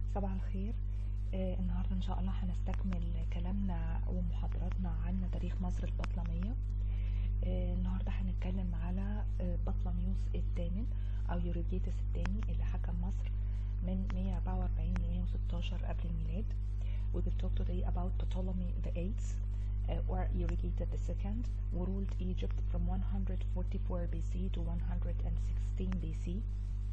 صباح الخير آه النهاردة إن شاء الله هنستكمل كلامنا ومحاضراتنا عن تاريخ مصر البطلمية آه النهاردة هنتكلم على آه بطلميوس الثامن أو يوريجيتس الثاني اللي حكم مصر من 144 ل 116 قبل الميلاد We will talk today about Ptolemy the Eighth uh, or Euergetes the Second who ruled Egypt from 144 BC to 116 BC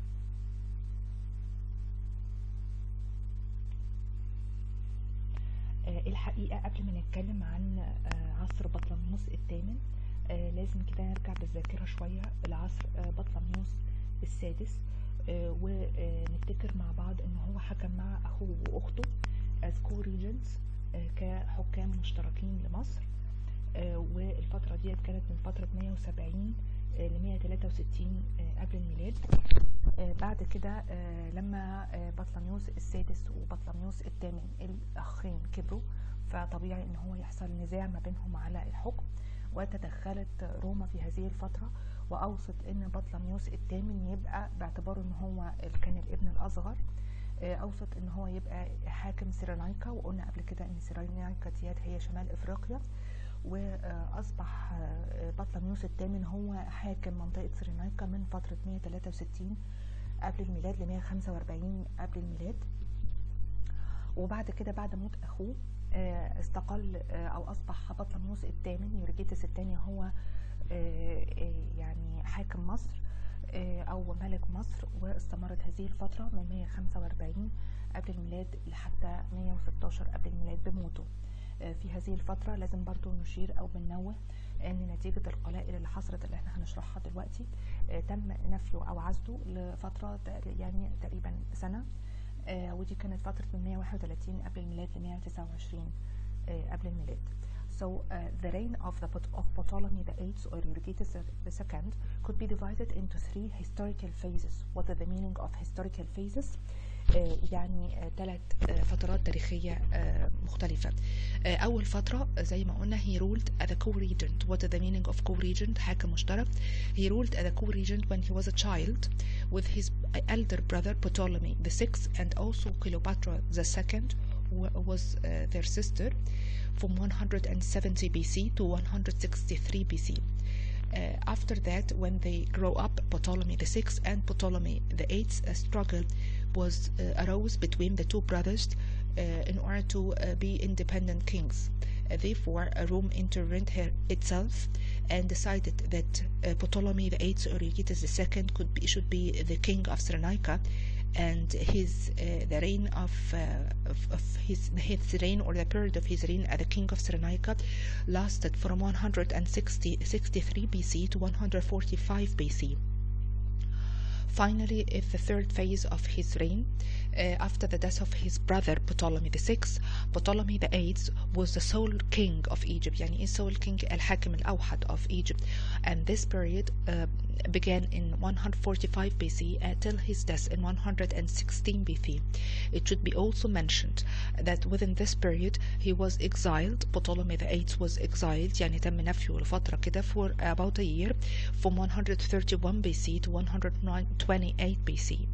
الحقيقة قبل ما نتكلم عن عصر بطلميوس الثامن لازم كده نرجع بالذاكرة شوية لعصر بطلميوس السادس ونفتكر مع بعض ان هو حكم مع اخوه واخته as co-regents كحكام مشتركين لمصر والفترة دي كانت من فترة 170 ل 163 قبل الميلاد بعد كده لما بطلميوس السادس وبطلميوس الثامن الاخين كبروا فطبيعي ان هو يحصل نزاع ما بينهم على الحكم وتدخلت روما في هذه الفترة واوصت ان بطلميوس الثامن يبقى باعتباره ان هو كان الابن الاصغر اوصت ان هو يبقى حاكم سيرينايكا وقلنا قبل كده ان سيرينايكا ديت هي شمال افريقيا واصبح بطلميوس الثامن هو حاكم منطقه سيرينايكا من فتره 163 قبل الميلاد ل 145 قبل الميلاد وبعد كده بعد موت اخوه استقل او اصبح بطلميوس الثامن يوريجيتس الثاني هو يعني حاكم مصر او ملك مصر واستمرت هذه الفتره من 145 قبل الميلاد لحتى 116 قبل الميلاد بموته في هذه الفترة لازم برضو نشير أو بننوه أن نتيجة القلائل اللي حصلت اللي احنا هنشرحها دلوقتي تم نفيه أو عزله لفترة يعني تقريبا سنة ودي كانت فترة من 131 قبل الميلاد ل 129 قبل الميلاد. So uh, the reign of the of Ptolemy the Eighth or Euergetes the Second could be divided into three historical phases. What are the meaning of historical phases? يعني ثلاث فترات تاريخية مختلفة أول فترة زي ما قلنا he ruled as a co-regent what is the meaning of co-regent حاكم مشترك he ruled as a co-regent when he was a child with his elder brother Ptolemy the sixth and also Cleopatra the second who was uh, their sister from 170 BC to 163 BC uh, after that when they grow up Ptolemy the sixth and Ptolemy the eighth uh, struggled was uh, arose between the two brothers uh, in order to uh, be independent kings. therefore, Rome intervened her itself and decided that Ptolemy the eighth or Euergetes the second could be, should be the king of Cyrenaica, and his the reign of, of, of his his reign or the period of his reign as the king of Cyrenaica lasted from 163 BC to 145 BC. Finally, in the third phase of his reign, uh, after the death of his brother Ptolemy VI, Ptolemy VIII was the sole king of Egypt, يعني is sole king الحاكم الأوحد of Egypt. And this period uh, began in 145 BC until his death in 116 BC. It should be also mentioned that within this period he was exiled, Ptolemy VIII was exiled, يعني تم نفيه لفترة كده for about a year from 131 BC to 128 BC.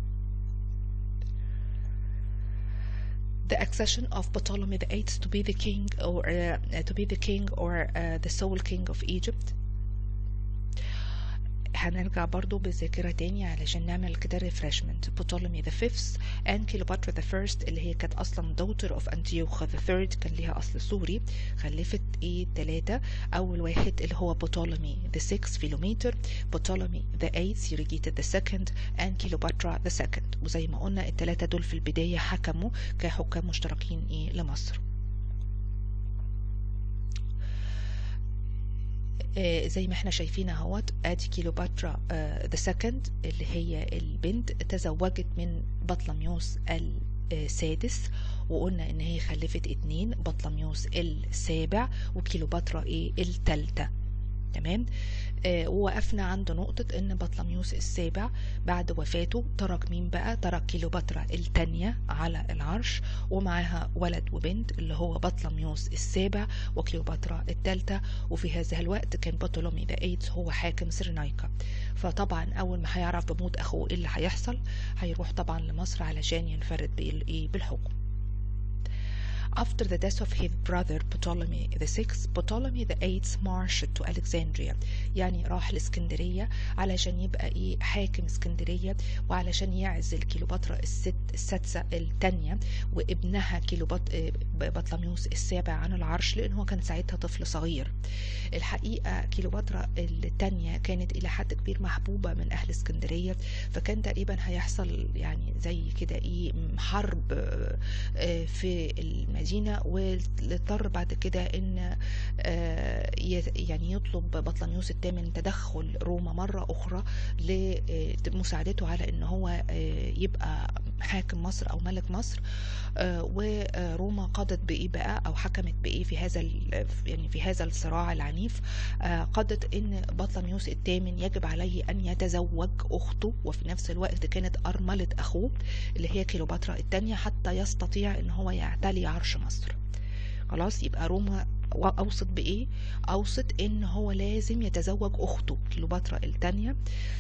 the accession of Ptolemy VIII to be the king or uh, to be the king or uh, the sole king of Egypt هنرجع برضو بالذاكرة تاني علشان نعمل كده ريفرشمنت بطولمي the fifth and كليوباترا the first اللي هي كانت أصلا daughter of Antiochus the third كان ليها أصل سوري خلفت ايه تلاتة أول واحد اللي هو بطولمي the sixth فيلوميتر بطولمي the eighth Euergetes the second and كليوباترا the second وزي ما قلنا التلاتة دول في البداية حكموا كحكام مشتركين ايه لمصر آه زي ما احنا شايفين اهوت ادي كيلوباترا ذا سكند اللي هي البنت تزوجت من بطلميوس السادس وقلنا ان هي خلفت اتنين بطلميوس السابع وكيلوباترا ايه التالتة تمام آه ووقفنا عند نقطة ان بطلميوس السابع بعد وفاته ترك مين بقى ترك كيلوباترا التانية على العرش ومعاها ولد وبنت اللي هو بطلميوس السابع وكيلوباترا التالتة وفي هذا الوقت كان بطلمي ذا ايتس هو حاكم سرنايكا فطبعا اول ما هيعرف بموت اخوه ايه اللي هيحصل هيروح طبعا لمصر علشان ينفرد بالايه بالحكم After the death of his brother Ptolemy VI, Ptolemy VIII marched to Alexandria يعني راح الاسكندرية علشان يبقى ايه حاكم اسكندرية وعلشان يعزل كيلوباترا الست السادسة التانية وابنها كيلوبات بطلميوس السابع عن العرش لان هو كان ساعتها طفل صغير الحقيقة كيلوباترا التانية كانت الى حد كبير محبوبة من اهل اسكندرية فكان تقريبا هيحصل يعني زي كده ايه حرب في المدينة واضطر بعد كده ان يعني يطلب بطلميوس الثامن تدخل روما مرة اخرى لمساعدته على ان هو يبقى حاكم مصر او ملك مصر وروما قضت بايه بقى او حكمت بايه في هذا يعني في هذا الصراع العنيف قضت ان بطلميوس الثامن يجب عليه ان يتزوج اخته وفي نفس الوقت كانت ارمله اخوه اللي هي كيلوباترا الثانيه حتى يستطيع ان هو يعتلي عرش مصر خلاص يبقى روما اوصت بايه اوصت ان هو لازم يتزوج اخته كيلوباترا الثانيه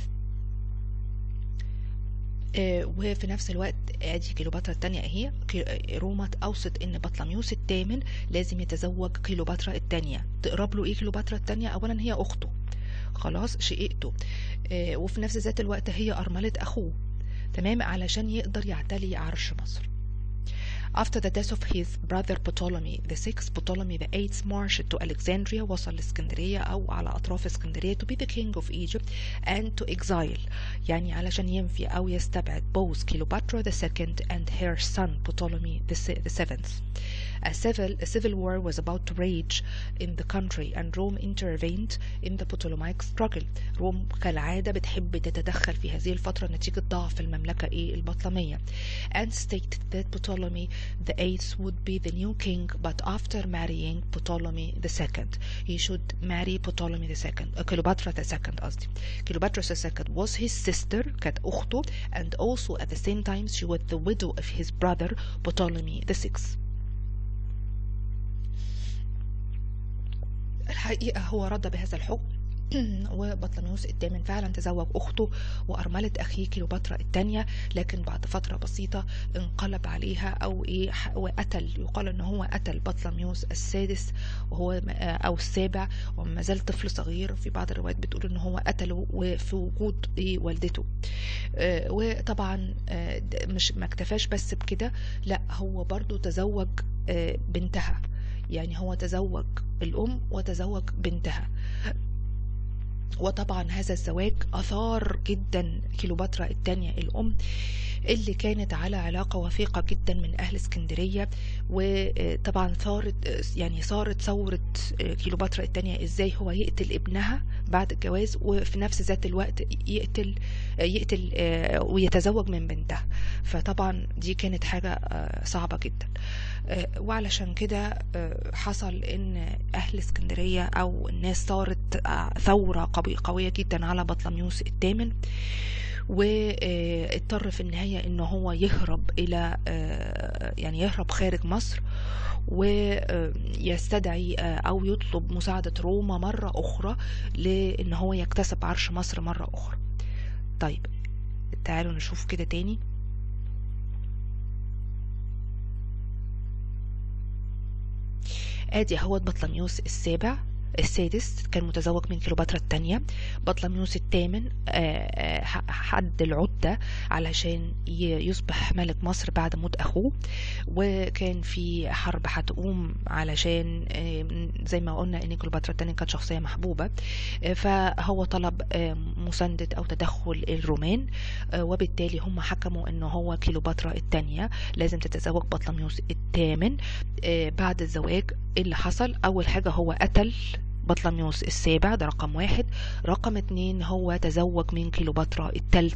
وفي نفس الوقت ادي كيلوباترا الثانية اهي روما اوصت ان بطلميوس الثامن لازم يتزوج كيلوباترا الثانية تقرب له ايه كيلوباترا الثانية اولا هي اخته خلاص شقيقته وفي نفس ذات الوقت هي ارملة اخوه تمام علشان يقدر يعتلي عرش مصر After the death of his brother Ptolemy VI, Ptolemy VIII marched to Alexandria وصل لاسكندرية أو على أطراف اسكندرية to be the king of Egypt and to exile يعني علشان ينفي أو يستبعد both Cleopatra II and her son Ptolemy the seventh. A civil, a civil war was about to rage in the country and Rome intervened in the Ptolemaic struggle. روم كالعادة بتحب تتدخل في هذه الفترة نتيجة ضعف المملكة إيه البطلمية and stated that Ptolemy the eighth would be the new king but after marrying Ptolemy the second he should marry Ptolemy the second uh, Cleopatra the second قصدي Cleopatra the second was his sister كانت أخته and also at the same time she was the widow of his brother Ptolemy the sixth الحقيقة هو رد بهذا الحكم وبطلميوس الثامن فعلا تزوج اخته وارمله اخيه كيلوباترا الثانيه لكن بعد فتره بسيطه انقلب عليها او ايه وقتل يقال ان هو قتل بطلميوس السادس وهو او السابع وما زال طفل صغير في بعض الروايات بتقول ان هو قتله وفي وجود ايه والدته وطبعا مش ما اكتفاش بس بكده لا هو برضو تزوج بنتها يعني هو تزوج الأم وتزوج بنتها وطبعا هذا الزواج أثار جدا كيلوباترا الثانية الأم اللي كانت على علاقة وثيقة جدا من أهل اسكندرية وطبعا صارت يعني صارت ثورة كيلوباترا الثانية ازاي هو يقتل ابنها بعد الجواز وفي نفس ذات الوقت يقتل يقتل ويتزوج من بنتها فطبعا دي كانت حاجة صعبة جدا وعلشان كده حصل ان اهل اسكندرية او الناس صارت ثورة قوية جدا على بطلميوس الثامن واضطر في النهاية ان هو يهرب الى يعني يهرب خارج مصر ويستدعي او يطلب مساعدة روما مرة اخرى لان هو يكتسب عرش مصر مرة اخرى طيب تعالوا نشوف كده تاني ادي اهوت بطلميوس السابع السادس كان متزوج من كليوباترا الثانية بطلميوس الثامن حد العدة علشان يصبح ملك مصر بعد موت أخوه وكان في حرب هتقوم علشان زي ما قلنا إن كليوباترا الثانية كانت شخصية محبوبة فهو طلب مساندة أو تدخل الرومان وبالتالي هم حكموا إن هو كليوباترا الثانية لازم تتزوج بطلميوس الثامن بعد الزواج اللي حصل أول حاجة هو قتل بطلميوس السابع ده رقم واحد رقم اتنين هو تزوج من كليوباترا التالتة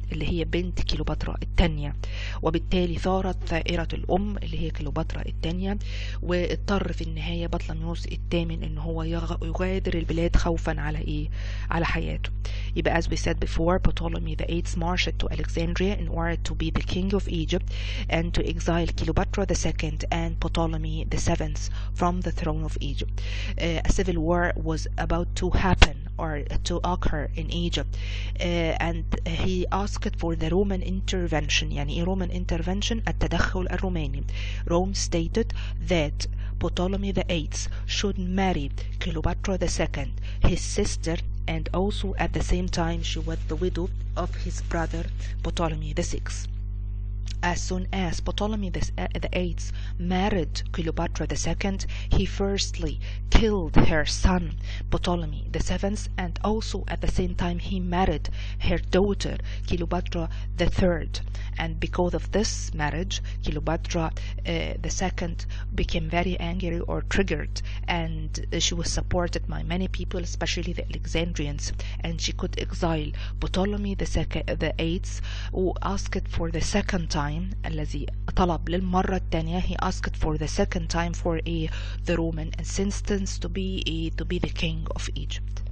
اللي هي بنت كيلوباترا الثانية وبالتالي ثارت ثائرة الأم اللي هي كيلوباترا الثانية واضطر في النهاية بطلميوس الثامن إن هو يغادر البلاد خوفا على إيه؟ على حياته يبقى as we said before Ptolemy the eighth marched to Alexandria in order to be the king of Egypt and to exile Cleopatra II and Ptolemy the seventh from the throne of Egypt. Uh, a civil war was about to happen or to occur in Egypt uh, and he asked for the Roman intervention يعني إيه Roman intervention التدخل الروماني Rome stated that Ptolemy the eighth should marry Cleopatra II his sister and also at the same time she was the widow of his brother Ptolemy the sixth as soon as Ptolemy the, uh, the Eighth married Cleopatra II, he firstly killed her son Ptolemy the Seventh, and also at the same time he married her daughter Cleopatra the Third. And because of this marriage, Cleopatra uh, the Second became very angry or triggered, and she was supported by many people, especially the Alexandrians, and she could exile Ptolemy the second, the Eighth, who asked for the second time time الذي طلب للمرة الثانية he asked for the second time for a the Roman assistance to be a, to be the king of Egypt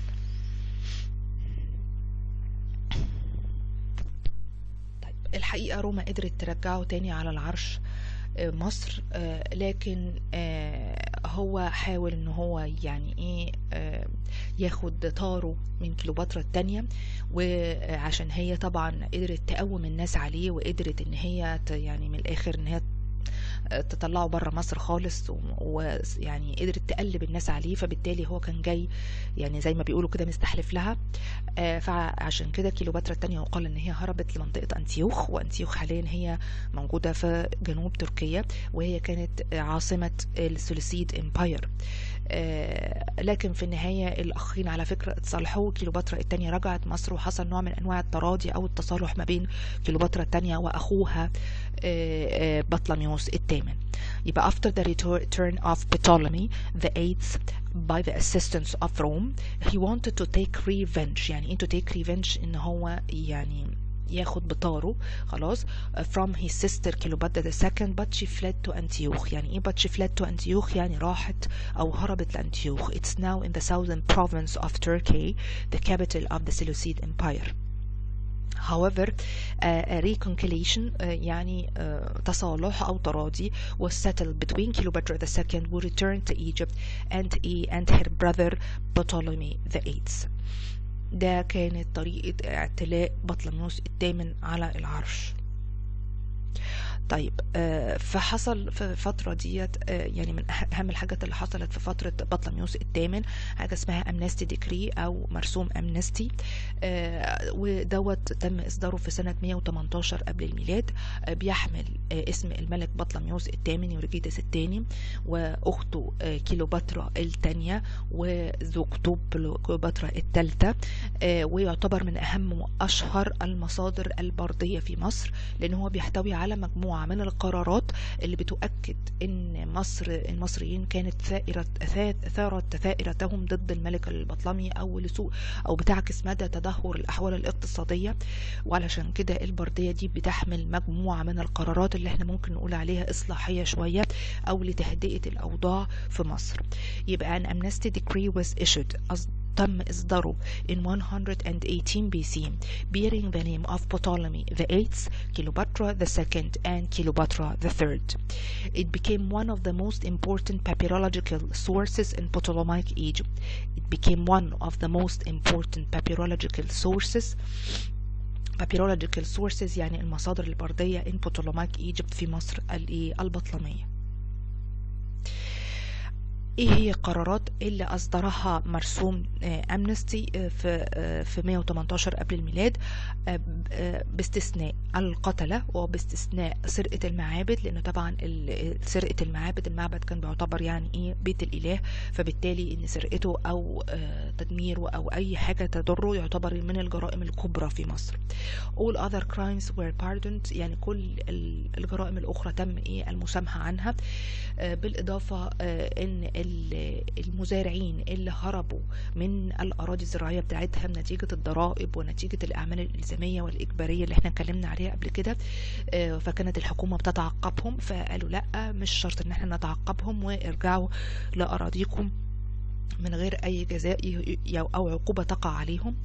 طيب الحقيقة روما قدرت ترجعه تاني على العرش مصر لكن هو حاول ان هو يعني ايه ياخد طاره من كليوباترا التانية وعشان هي طبعا قدرت تقوم الناس عليه وقدرت ان هي يعني من الاخر ان هي تطلعه بره مصر خالص ويعني قدرت تقلب الناس عليه فبالتالي هو كان جاي يعني زي ما بيقولوا كده مستحلف لها فعشان كده كيلوباترا الثانيه يقال ان هي هربت لمنطقه انتيوخ وانتيوخ حاليا هي موجوده في جنوب تركيا وهي كانت عاصمه السلسيد امباير لكن في النهاية الأخين على فكرة اتصالحوا كيلوباترا الثانية رجعت مصر وحصل نوع من أنواع التراضي أو التصالح ما بين كيلوباترا الثانية وأخوها بطلميوس الثامن يبقى after the return of Ptolemy the eighth by the assistance of Rome he wanted to take revenge يعني ايه to take revenge ان هو يعني ياخد بطاره خلاص from his sister Cleopatra II but she fled to Antioch يعني ايه but she fled to Antioch يعني راحت او هربت لأنتيوخ it's now in the southern province of Turkey the capital of the Seleucid Empire However, uh, a reconciliation uh, يعني uh, تصالح أو تراضي was settled between Cleopatra II who returned to Egypt and, he, and her brother Ptolemy VIII. ده كانت طريقة اعتلاء بطلميوس الثامن على العرش طيب آه فحصل في الفترة ديت آه يعني من أهم الحاجات اللي حصلت في فترة بطلميوس الثامن حاجة اسمها أمنستي ديكري أو مرسوم أمنستي آه ودوت تم إصداره في سنة 118 قبل الميلاد بيحمل اسم الملك بطلميوس الثامن يوريجيتس الثاني وأخته كيلوباترا الثانية وزوجته كيلوباترا الثالثة ويعتبر من أهم وأشهر المصادر البردية في مصر لأن هو بيحتوي على مجموعة مجموعة من القرارات اللي بتؤكد ان مصر المصريين كانت ثائرة ثارت ثائرتهم ضد الملك البطلمي او لسوء او بتعكس مدى تدهور الاحوال الاقتصادية وعلشان كده البردية دي بتحمل مجموعة من القرارات اللي احنا ممكن نقول عليها اصلاحية شوية او لتهدئة الاوضاع في مصر يبقى an amnesty decree was issued تم إصداره in 118 BC bearing the name of Ptolemy the Eighth, Cleopatra the Second, and Cleopatra the Third. It became one of the most important papyrological sources in Ptolemaic Egypt. It became one of the most important papyrological sources papyrological sources يعني المصادر البردية in Ptolemaic Egypt في مصر البطلمية. ايه هي القرارات اللي اصدرها مرسوم امنستي في في 118 قبل الميلاد باستثناء القتلة وباستثناء سرقة المعابد لانه طبعا سرقة المعابد المعبد كان بيعتبر يعني ايه بيت الاله فبالتالي ان سرقته او تدميره او اي حاجة تضره يعتبر من الجرائم الكبرى في مصر all other crimes were pardoned يعني كل الجرائم الاخرى تم ايه المسامحة عنها بالاضافة ان المزارعين اللي هربوا من الأراضي الزراعية بتاعتها نتيجة الضرائب ونتيجة الأعمال الإلزامية والإجبارية اللي احنا اتكلمنا عليها قبل كده فكانت الحكومة بتتعقبهم فقالوا لأ مش شرط ان احنا نتعقبهم وارجعوا لأراضيكم من غير أي جزاء أو عقوبة تقع عليهم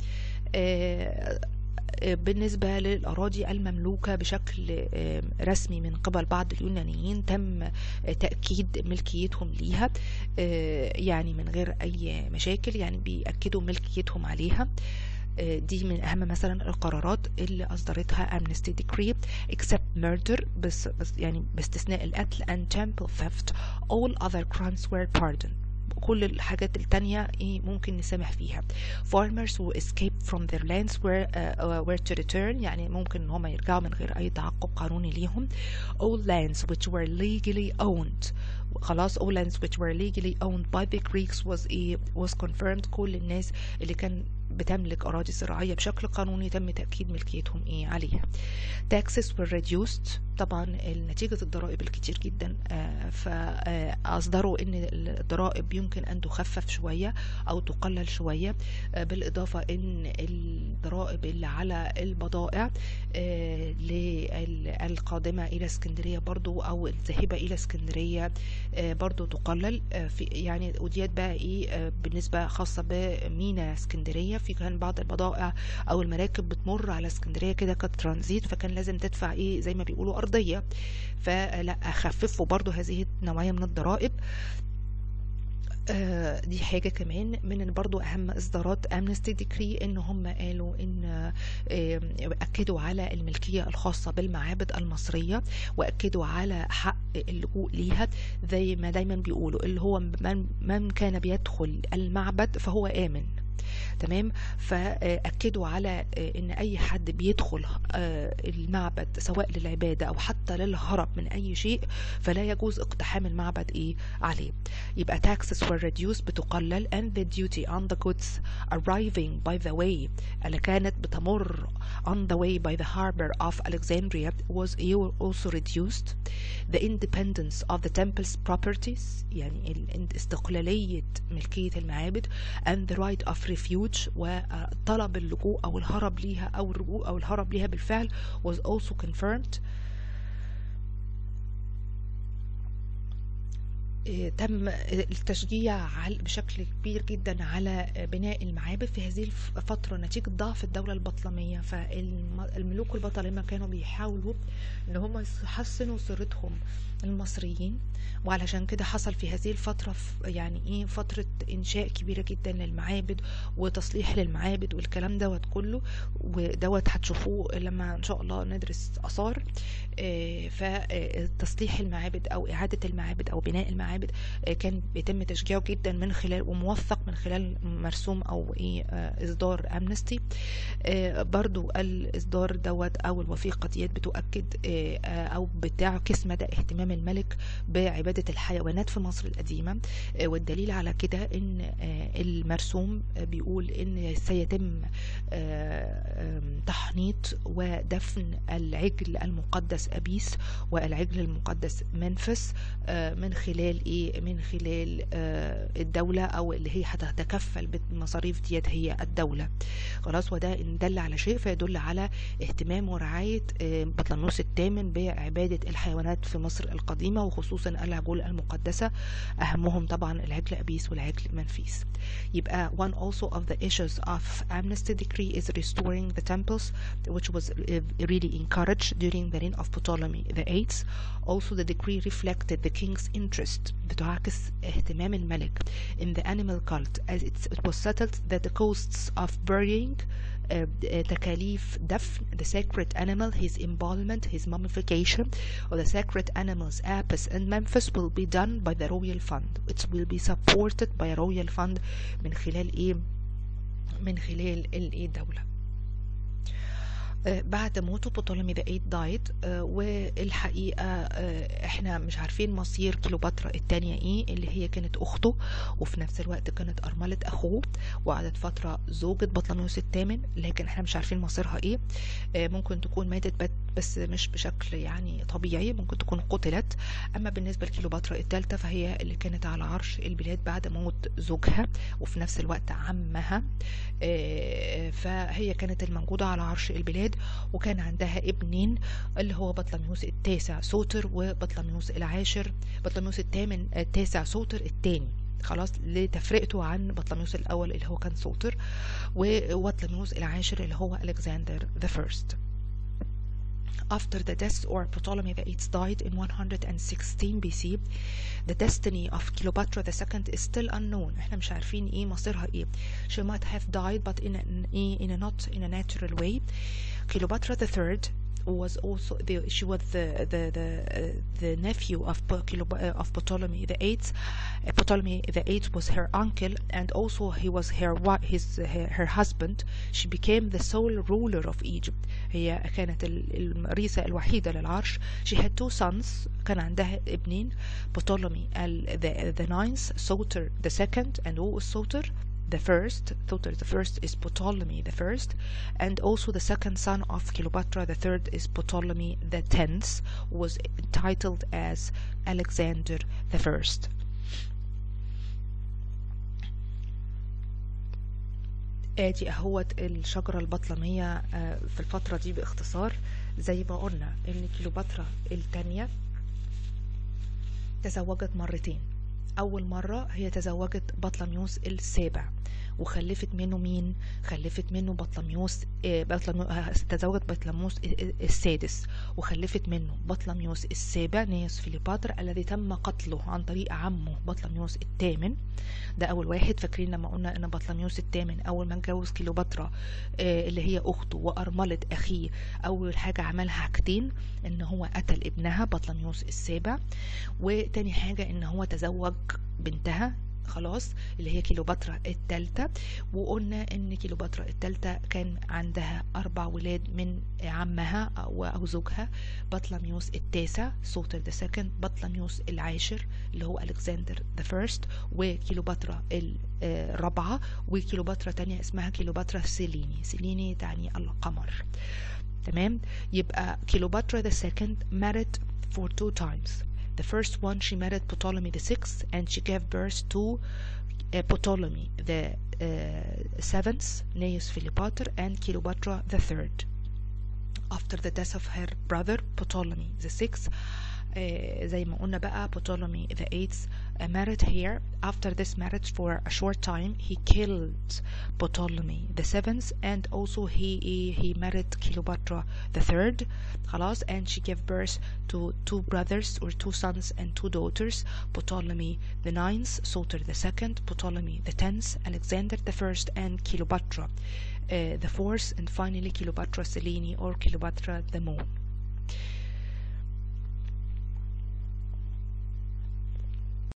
بالنسبة للأراضي المملوكة بشكل رسمي من قبل بعض اليونانيين تم تأكيد ملكيتهم ليها يعني من غير أي مشاكل يعني بيأكدوا ملكيتهم عليها دي من أهم مثلا القرارات اللي أصدرتها Amnesty Decree except murder بس, بس يعني باستثناء القتل and temple theft all other crimes were pardoned كل الحاجات التانية ايه ممكن نسامح فيها farmers who escaped from their lands were, uh, were to return يعني ممكن ان هم يرجعوا من غير اي تعقب قانوني ليهم all lands which were legally owned خلاص all lands which were legally owned by the Greeks was a, was confirmed كل الناس اللي كان بتملك أراضي زراعية بشكل قانوني تم تأكيد ملكيتهم إيه عليها taxes were reduced طبعا نتيجة الضرائب الكتير جدا فأصدروا إن الضرائب يمكن أن تخفف شوية أو تقلل شوية بالإضافة إن الضرائب اللي على البضائع القادمة إلى اسكندرية برضو أو الذاهبة إلى اسكندرية برضو تقلل في يعني وديت بقى إيه بالنسبة خاصة بمينا اسكندرية في كان بعض البضائع او المراكب بتمر على اسكندريه كده كترانزيت فكان لازم تدفع ايه زي ما بيقولوا ارضيه فلا خففوا برضو هذه النوعيه من الضرائب آه دي حاجة كمان من برضو أهم إصدارات أمنستي ديكري إن هم قالوا إن آه أكدوا على الملكية الخاصة بالمعابد المصرية وأكدوا على حق اللجوء ليها زي ما دايما بيقولوا اللي هو من, من كان بيدخل المعبد فهو آمن تمام فاكدوا على ان اي حد بيدخل المعبد سواء للعباده او حتى للهرب من اي شيء فلا يجوز اقتحام المعبد ايه عليه يبقى taxes were reduced بتقلل and the duty on the goods arriving by the way اللي كانت بتمر on the way by the harbor of Alexandria was also reduced the independence of the temple's properties يعني استقلالية ملكية المعابد and the right of refuge وطلب اللجوء أو الهرب ليها أو الرجوع أو الهرب ليها بالفعل was also confirmed تم التشجيع بشكل كبير جدا على بناء المعابد في هذه الفترة نتيجة ضعف الدولة البطلمية فالملوك البطالمة كانوا بيحاولوا ان هم يحسنوا صورتهم المصريين وعلشان كده حصل في هذه الفترة يعني ايه فترة انشاء كبيرة جدا للمعابد وتصليح للمعابد والكلام دوت كله ودوت هتشوفوه لما ان شاء الله ندرس اثار فتصليح المعابد او اعادة المعابد او بناء المعابد كان بيتم تشجيعه جدا من خلال وموثق من خلال مرسوم او ايه اصدار امنستي برضو الاصدار دوت او الوثيقة ديت بتؤكد او بتعكس مدى اهتمام الملك بعبادة الحيوانات في مصر القديمة والدليل على كده ان المرسوم بيقول ان سيتم تحنيط ودفن العجل المقدس ابيس والعجل المقدس منفس من خلال ايه من خلال الدولة او اللي هي هتتكفل بالمصاريف ديت هي الدولة خلاص وده ان دل على شيء فيدل على اهتمام ورعاية بطلنوس الثامن بعبادة الحيوانات في مصر القديمة وخصوصا العجول المقدسة أهمهم طبعا العجل أبيس والعجل منفيس يبقى one also of the issues of amnesty decree is restoring the temples which was really encouraged during the reign of Ptolemy the eighth also the decree reflected the king's interest بتعكس اهتمام الملك in the animal cult as it was settled that the costs of burying تكاليف دفن the sacred animal his embalmment his mummification of the sacred animals Apis and Memphis will be done by the royal fund it will be supported by a royal fund من خلال ايه من خلال الايه الدوله بعد موته بطولمي ذا 8 دايت والحقيقة احنا مش عارفين مصير كليوباترا التانية ايه اللي هي كانت اخته وفي نفس الوقت كانت ارملة اخوه وقعدت فترة زوجة بطلميوس الثامن لكن احنا مش عارفين مصيرها ايه ممكن تكون ماتت بس مش بشكل يعني طبيعي ممكن تكون قتلت اما بالنسبه لكيلوباترا الثالثه فهي اللي كانت على عرش البلاد بعد موت زوجها وفي نفس الوقت عمها آه، فهي كانت الموجوده على عرش البلاد وكان عندها ابنين اللي هو بطلميوس التاسع سوتر وبطلميوس العاشر بطلميوس الثامن التاسع سوتر الثاني خلاص لتفرقته عن بطلميوس الأول اللي هو كان سوتر وبطلميوس العاشر اللي هو ألكسندر the first after the death or Ptolemy the Eighth died in 116 BC the destiny of Cleopatra II is still unknown احنا مش عارفين ايه مصيرها ايه she might have died but in a, in a not in a natural way Cleopatra III was also the, she was the the the, uh, the nephew of of Ptolemy the eighth. Uh, Ptolemy the eighth was her uncle, and also he was her his her, her husband. She became the sole ruler of Egypt. هي كانت الرئيسة الوحيدة للعرش. She had two sons. كان عندها ابنين Ptolemy the the ninth, Soter the second, and who was Soter? the first, Thothar the first is Ptolemy the first, and also the second son of Cleopatra the third is Ptolemy the tenth, was titled as Alexander the first. ادي اهوت الشجرة البطلمية في الفترة دي باختصار زي ما قلنا ان كليوباترا التانية تزوجت مرتين أول مرة هي تزوجت بطلميوس السابع وخلفت منه مين خلفت منه بطلميوس بطلميوس تزوجت بطلميوس السادس وخلفت منه بطلميوس السابع نيوس فيليباتر الذي تم قتله عن طريق عمه بطلميوس الثامن ده اول واحد فاكرين لما قلنا ان بطلميوس الثامن اول ما اتجوز كليوباترا اللي هي اخته وارمله اخيه اول حاجه عملها حاجتين ان هو قتل ابنها بطلميوس السابع وتاني حاجه ان هو تزوج بنتها خلاص اللي هي كيلوباترا التالتة وقلنا ان كيلوباترا التالتة كان عندها اربع ولاد من عمها او, أو زوجها بطلميوس التاسع سوتر ذا سكند بطلميوس العاشر اللي هو الكسندر ذا فيرست وكيلوباترا الرابعة وكيلوباترا تانية اسمها كيلوباترا سيليني سيليني تعني القمر تمام يبقى كيلوباترا the second married for two times The first one she married Ptolemy the sixth, and she gave birth to uh, Ptolemy the uh, seventh, Gnaeus Philopater, and Cleopatra the third. After the death of her brother Ptolemy the sixth, uh, زي ما قلنا بقى Ptolemy the eighth uh, married here. After this marriage for a short time, he killed Ptolemy the seventh, and also he he, he married Cleopatra the third. خلاص, and she gave birth to two brothers or two sons and two daughters. Ptolemy the ninth, Soter the second, Ptolemy the tenth, Alexander the first, and Cleopatra uh, the fourth, and finally Cleopatra Selene or Cleopatra the moon.